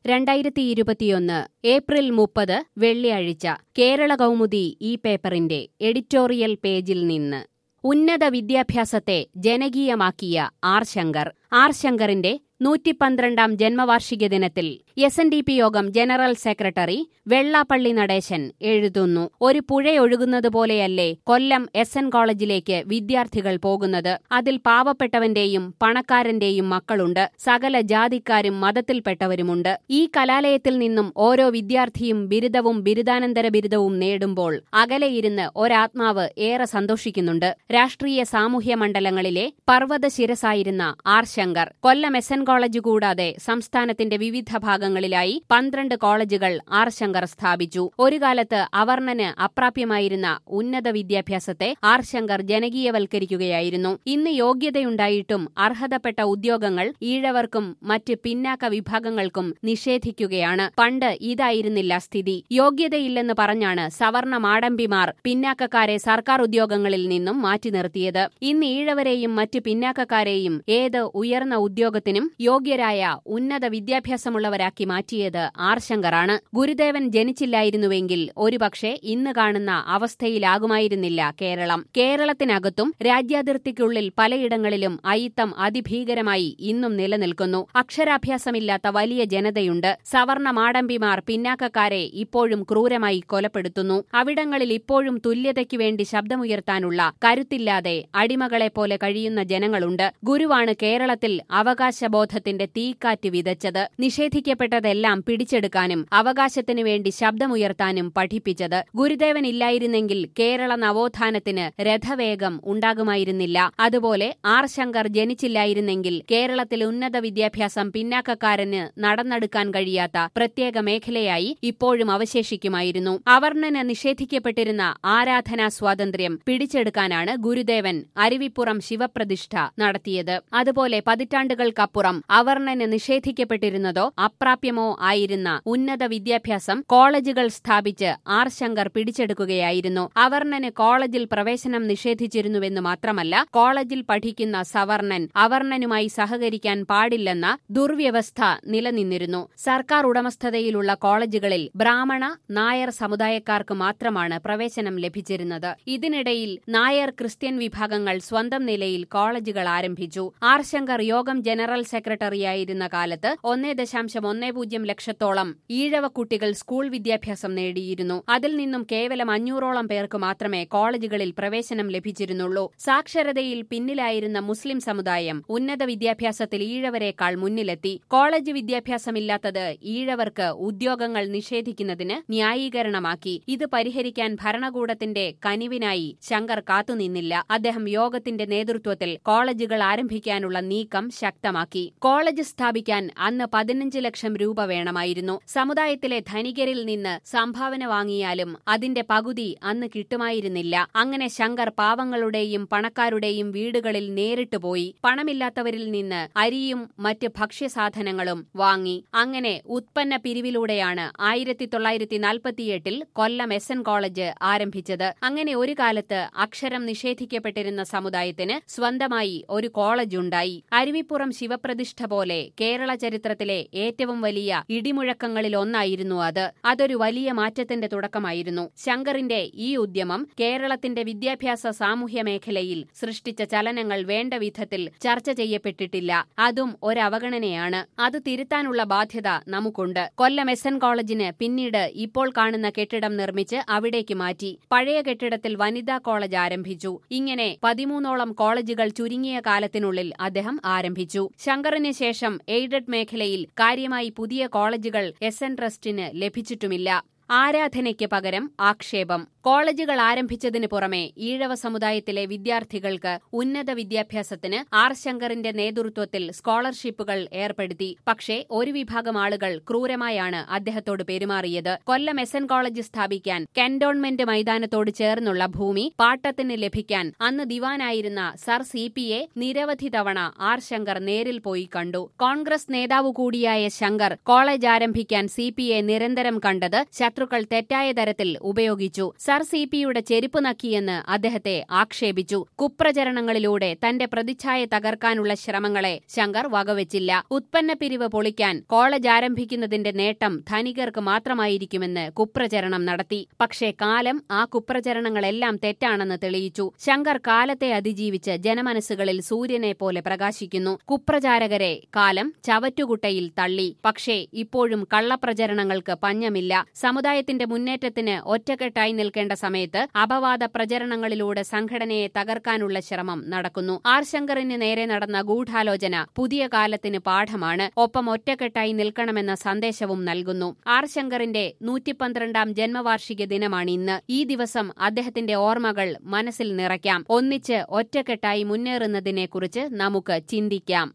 രണ്ടായിരത്തി ഇരുപത്തിയൊന്ന് ഏപ്രിൽ മുപ്പത് വെള്ളിയാഴ്ച കേരള കൗമുദി ഈ പേപ്പറിന്റെ എഡിറ്റോറിയൽ പേജിൽ നിന്ന് ഉന്നത വിദ്യാഭ്യാസത്തെ ജനകീയമാക്കിയ ആർ ശങ്കർ ആർ ശങ്കറിന്റെ നൂറ്റിപ്പന്ത്രണ്ടാം ജന്മവാർഷിക ദിനത്തിൽ എസ് എൻ ഡി പി യോഗം ജനറൽ സെക്രട്ടറി വെള്ളാപ്പള്ളി നടേശൻ എഴുതുന്നു ഒരു പുഴയൊഴുകുന്നത് പോലെയല്ലേ കൊല്ലം എസ് എൻ കോളേജിലേക്ക് വിദ്യാർത്ഥികൾ പോകുന്നത് അതിൽ പാവപ്പെട്ടവന്റെയും പണക്കാരന്റെയും മക്കളുണ്ട് സകല ജാതിക്കാരും മതത്തിൽപ്പെട്ടവരുമുണ്ട് ഈ കലാലയത്തിൽ നിന്നും ഓരോ വിദ്യാർത്ഥിയും ബിരുദവും ബിരുദാനന്തര ബിരുദവും നേടുമ്പോൾ അകലെയിരുന്ന് ഒരാത്മാവ് ഏറെ സന്തോഷിക്കുന്നുണ്ട് രാഷ്ട്രീയ സാമൂഹ്യ മണ്ഡലങ്ങളിലെ പർവ്വത ശിരസായിരുന്ന R Shankar Kollam S N college കൂടാതെ സംസ്ഥാനത്തിന്റെ വിവിധ ഭാഗങ്ങളിലായി പന്ത്രണ്ട് കോളേജുകൾ ആർ ശങ്കർ സ്ഥാപിച്ചു ഒരു കാലത്ത് അവർണന് അപ്രാപ്യമായിരുന്ന ഉന്നത വിദ്യാഭ്യാസത്തെ ആർ ശങ്കർ ജനകീയവൽക്കരിക്കുകയായിരുന്നു ഇന്ന് യോഗ്യതയുണ്ടായിട്ടും അർഹതപ്പെട്ട ഉദ്യോഗങ്ങൾ ഈഴവർക്കും മറ്റ് പിന്നാക്ക വിഭാഗങ്ങൾക്കും നിഷേധിക്കുകയാണ് പണ്ട് ഇതായിരുന്നില്ല സ്ഥിതി യോഗ്യതയില്ലെന്ന് പറഞ്ഞാണ് സവർണ മാടമ്പിമാർ പിന്നാക്കക്കാരെ സർക്കാർ ഉദ്യോഗങ്ങളിൽ നിന്നും മാറ്റി നിർത്തിയത് ഇന്ന് ഈഴവരെയും മറ്റ് പിന്നാക്കക്കാരെയും ഏത് ഉയർന്ന ഉദ്യോഗത്തിനും യോഗ്യരായ ഉന്നത വിദ്യാഭ്യാസമുള്ളവരാക്കി മാറ്റിയത് ആർ ശങ്കറാണ് ഗുരുദേവൻ ജനിച്ചില്ലായിരുന്നുവെങ്കിൽ ഒരുപക്ഷെ ഇന്ന് കാണുന്ന അവസ്ഥയിലാകുമായിരുന്നില്ല കേരളം കേരളത്തിനകത്തും രാജ്യാതിർത്തിക്കുള്ളിൽ പലയിടങ്ങളിലും അയിത്തം അതിഭീകരമായി ഇന്നും നിലനിൽക്കുന്നു അക്ഷരാഭ്യാസമില്ലാത്ത വലിയ ജനതയുണ്ട് സവർണ മാടമ്പിമാർ പിന്നാക്കക്കാരെ ഇപ്പോഴും ക്രൂരമായി കൊലപ്പെടുത്തുന്നു അവിടങ്ങളിൽ ഇപ്പോഴും തുല്യതയ്ക്കു വേണ്ടി ശബ്ദമുയർത്താനുള്ള കരുത്തില്ലാതെ അടിമകളെപ്പോലെ കഴിയുന്ന ജനങ്ങളുണ്ട് ഗുരുവാണ് കേരളത്തിൽ അവകാശബോധത്തിന്റെ തീക്കാറ്റ് വിതച്ചത് നിഷേധിക്കപ്പെട്ടതെല്ലാം പിടിച്ചെടുക്കാനും അവകാശത്തിനു വേണ്ടി ശബ്ദമുയർത്താനും പഠിപ്പിച്ചത് ഗുരുദേവൻ ഇല്ലായിരുന്നെങ്കിൽ കേരള നവോത്ഥാനത്തിന് രഥവേഗം ഉണ്ടാകുമായിരുന്നില്ല അതുപോലെ ആർ ശങ്കർ ജനിച്ചില്ലായിരുന്നെങ്കിൽ കേരളത്തിൽ ഉന്നത വിദ്യാഭ്യാസം പിന്നാക്കക്കാരന് നടന്നെടുക്കാൻ കഴിയാത്ത പ്രത്യേക മേഖലയായി ഇപ്പോഴും അവശേഷിക്കുമായിരുന്നു അവർണന് നിഷേധിക്കപ്പെട്ടിരുന്ന ആരാധനാ സ്വാതന്ത്ര്യം പിടിച്ചെടുക്കാനാണ് ഗുരുദേവൻ അരുവിപ്പുറം ശിവപ്രതിഷ്ഠ നടത്തിയത് അതുപോലെ പതിറ്റാണ്ടുകൾക്കപ്പുറം അവർണന് നിഷേധിക്കപ്പെട്ടിരുന്നതോ അപ്രാപ്യമോ ആയിരുന്ന ഉന്നത വിദ്യാഭ്യാസം കോളേജുകൾ സ്ഥാപിച്ച് ആർ ശങ്കർ പിടിച്ചെടുക്കുകയായിരുന്നു അവർണന് കോളേജിൽ പ്രവേശനം നിഷേധിച്ചിരുന്നുവെന്ന് മാത്രമല്ല കോളേജിൽ പഠിക്കുന്ന സവർണൻ അവർണനുമായി സഹകരിക്കാൻ പാടില്ലെന്ന ദുർവ്യവസ്ഥ നിലനിന്നിരുന്നു സർക്കാർ ഉടമസ്ഥതയിലുള്ള കോളേജുകളിൽ ബ്രാഹ്മണ നായർ സമുദായക്കാർക്ക് മാത്രമാണ് പ്രവേശനം ലഭിച്ചിരുന്നത് ഇതിനിടയിൽ നായർ ക്രിസ്ത്യൻ വിഭാഗങ്ങൾ സ്വന്തം നിലയിൽ കോളേജുകൾ ആരംഭിച്ചു ആർ ശങ്കർ യോഗം ജനറൽ സെക്രട്ടറിയായിരുന്ന കാലത്ത് ഒന്നേ ദശാംശം ഒന്നേ പൂജ്യം ലക്ഷത്തോളം ഈഴവ കുട്ടികൾ സ്കൂൾ വിദ്യാഭ്യാസം നേടിയിരുന്നു അതിൽ നിന്നും കേവലം അഞ്ഞൂറോളം പേർക്ക് മാത്രമേ കോളേജുകളിൽ പ്രവേശനം ലഭിച്ചിരുന്നുള്ളൂ സാക്ഷരതയിൽ പിന്നിലായിരുന്ന മുസ്ലിം സമുദായം ഉന്നത വിദ്യാഭ്യാസത്തിൽ ഈഴവരെക്കാൾ മുന്നിലെത്തി കോളേജ് വിദ്യാഭ്യാസമില്ലാത്തത് ഈഴവർക്ക് ഉദ്യോഗങ്ങൾ നിഷേധിക്കുന്നതിന് ന്യായീകരണമാക്കി ഇത് പരിഹരിക്കാൻ ഭരണകൂടത്തിന്റെ കനിവിനായി ശങ്കർ കാത്തുനിന്നില്ല അദ്ദേഹം യോഗത്തിന്റെ നേതൃത്വത്തിൽ കോളേജുകൾ ആരംഭിക്കാനുള്ള നീക്കം ശക്തമാക്കി കോളേജ് സ്ഥാപിക്കാൻ അന്ന് പതിനഞ്ച് ലക്ഷം രൂപ വേണമായിരുന്നു സമുദായത്തിലെ ധനികരിൽ നിന്ന് സംഭാവന വാങ്ങിയാലും അതിന്റെ പകുതി അന്ന് കിട്ടുമായിരുന്നില്ല അങ്ങനെ ശങ്കർ പാവങ്ങളുടെയും പണക്കാരുടെയും വീടുകളിൽ നേരിട്ട് പോയി പണമില്ലാത്തവരിൽ നിന്ന് അരിയും മറ്റ് ഭക്ഷ്യസാധനങ്ങളും വാങ്ങി അങ്ങനെ ഉത്പന്ന പിരിവിലൂടെയാണ് ആയിരത്തി തൊള്ളായിരത്തി നാൽപ്പത്തിയെട്ടിൽ കൊല്ലം എസ് എൻ കോളേജ് ആരംഭിച്ചത് അങ്ങനെ ഒരു കാലത്ത് അക്ഷരം നിഷേധിക്കപ്പെട്ടിരുന്ന സമുദായത്തിന് സ്വന്തമായി ഒരു കോളേജ് ഉണ്ടായി അരുവിപ്പുറം ശിവപ്രതിഷ്ഠ പോലെ കേരള ചരിത്രത്തിലെ ഏറ്റവും വലിയ ഇടിമുഴക്കങ്ങളിൽ ഒന്നായിരുന്നു അത് അതൊരു വലിയ മാറ്റത്തിന്റെ തുടക്കമായിരുന്നു ശങ്കറിന്റെ ഈ ഉദ്യമം കേരളത്തിന്റെ വിദ്യാഭ്യാസ സാമൂഹ്യ മേഖലയിൽ സൃഷ്ടിച്ച ചലനങ്ങൾ വേണ്ട വിധത്തിൽ ചർച്ച ചെയ്യപ്പെട്ടിട്ടില്ല അതും ഒരവഗണനയാണ് അത് തിരുത്താനുള്ള ബാധ്യത നമുക്കുണ്ട് കൊല്ലം എസ് എൻ കോളേജിന് പിന്നീട് ഇപ്പോൾ കാണുന്ന കെട്ടിടം നിർമ്മിച്ച് അവിടേക്ക് മാറ്റി പഴയ കെട്ടിടത്തിൽ വനിതാ കോളേജ് ആരംഭിച്ചു ഇങ്ങനെ പതിമൂന്നോളം കോളേജുകൾ ചുരുങ്ങിയ കാലത്തിനുള്ളിൽ അദ്ദേഹം ആരംഭിച്ചു ശങ്കറിന് ശേഷം എയ്ഡഡ് മേഖലയിൽ കാര്യമായി പുതിയ കോളേജുകൾ എസ് എൻ ട്രസ്റ്റിന് ലഭിച്ചിട്ടുമില്ല ആരാധനയ്ക്ക് പകരം ആക്ഷേപം കോളേജുകൾ ആരംഭിച്ചതിനു പുറമെ ഈഴവ സമുദായത്തിലെ വിദ്യാർത്ഥികൾക്ക് ഉന്നത വിദ്യാഭ്യാസത്തിന് ആർ ശങ്കറിന്റെ നേതൃത്വത്തിൽ സ്കോളർഷിപ്പുകൾ ഏർപ്പെടുത്തി പക്ഷേ ഒരു വിഭാഗം ആളുകൾ ക്രൂരമായാണ് അദ്ദേഹത്തോട് പെരുമാറിയത് കൊല്ലം എസ് എൻ കോളേജ് സ്ഥാപിക്കാൻ കന്റോൺമെന്റ് മൈതാനത്തോട് ചേർന്നുള്ള ഭൂമി പാട്ടത്തിന് ലഭിക്കാൻ അന്ന് ദിവാനായിരുന്ന സർ സി പി എ നിരവധി തവണ ആർ ശങ്കർ നേരിൽ പോയി കണ്ടു കോൺഗ്രസ് നേതാവ് കൂടിയായ ശങ്കർ കോളേജ് ആരംഭിക്കാൻ സി പി എ നിരന്തരം കണ്ടത് ശത്രുക്കൾ തെറ്റായ തരത്തിൽ ഉപയോഗിച്ചു സർ സി പിയുടെ ചെരുപ്പ് നക്കിയെന്ന് അദ്ദേഹത്തെ ആക്ഷേപിച്ചു കുപ്രചരണങ്ങളിലൂടെ തന്റെ പ്രതിച്ഛായ തകർക്കാനുള്ള ശ്രമങ്ങളെ ശങ്കർ വകവെച്ചില്ല ഉത്പന്ന പിരിവ് പൊളിക്കാൻ കോളേജ് ആരംഭിക്കുന്നതിന്റെ നേട്ടം ധനികർക്ക് മാത്രമായിരിക്കുമെന്ന് കുപ്രചരണം നടത്തി പക്ഷേ കാലം ആ കുപ്രചരണങ്ങളെല്ലാം തെറ്റാണെന്ന് തെളിയിച്ചു ശങ്കർ കാലത്തെ അതിജീവിച്ച് ജനമനസ്സുകളിൽ സൂര്യനെ പോലെ പ്രകാശിക്കുന്നു കുപ്രചാരകരെ കാലം ചവറ്റുകുട്ടയിൽ തള്ളി പക്ഷേ ഇപ്പോഴും കള്ളപ്രചരണങ്ങൾക്ക് പഞ്ഞമില്ല സമുദായത്തിന്റെ മുന്നേറ്റത്തിന് ഒറ്റക്കെട്ടായി നിൽക്കേണ്ട സമയത്ത് അപവാദ പ്രചരണങ്ങളിലൂടെ സംഘടനയെ തകർക്കാനുള്ള ശ്രമം നടക്കുന്നു ആർ ശങ്കറിന് നേരെ നടന്ന ഗൂഢാലോചന പുതിയ കാലത്തിന് പാഠമാണ് ഒപ്പം ഒറ്റക്കെട്ടായി നിൽക്കണമെന്ന സന്ദേശവും നൽകുന്നു ആർ ശങ്കറിന്റെ നൂറ്റിപ്പന്ത്രണ്ടാം ജന്മവാർഷിക ദിനമാണ് ഇന്ന് ഈ ദിവസം അദ്ദേഹത്തിന്റെ ഓർമ്മകൾ മനസ്സിൽ നിറയ്ക്കാം ഒന്നിച്ച് ഒറ്റക്കെട്ടായി മുന്നേറുന്നതിനെക്കുറിച്ച് നമുക്ക് ചിന്തിക്കാം